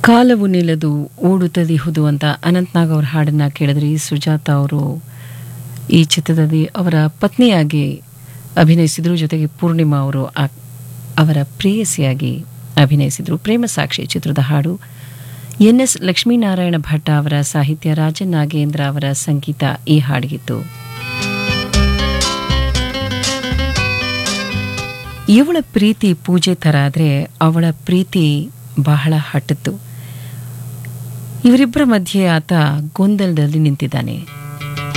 ಕಾಲವು ನಿಲ್ಲದು ಓಡುತ್ತದಿಹುದು ಅಂತ ಅನಂತ್ನಾಗ್ ಅವ್ರ ಹಾಡನ್ನ ಕೇಳಿದ್ರಿ ಸುಜಾತ ಅವರು ಈ ಚಿತ್ರದಲ್ಲಿ ಅವರ ಪತ್ನಿಯಾಗಿ ಅಭಿನಯಿಸಿದ್ರು ಜೊತೆಗೆ ಪೂರ್ಣಿಮಾ ಅವರು ಆ- ಅವರ ಪ್ರೇಯಸಿಯಾಗಿ ಅಭಿನಯಿಸಿದ್ರು ಪ್ರೇಮ ಸಾಕ್ಷಿ ಚಿತ್ರದ ಹಾಡು ಎನ್ ಎಸ್ ಲಕ್ಷ್ಮೀನಾರಾಯಣ ಭಟ್ಟ ಅವರ ಸಾಹಿತ್ಯ ರಾಜನ್ ನಾಗೇಂದ್ರ ಅವರ ಸಂಗೀತ ಈ ಹಾಡಿಗಿತ್ತು ಇವಳ ಪ್ರೀತಿ ಪೂಜೆ ಥರ ಆದರೆ ಅವಳ ಪ್ರೀತಿ ಬಹಳ ಹಟ್ಟತ್ತು ಇವರಿಬ್ಬರ ಮಧ್ಯೆ ಆತ ಗೊಂದಲದಲ್ಲಿ ನಿಂತಿದ್ದಾನೆ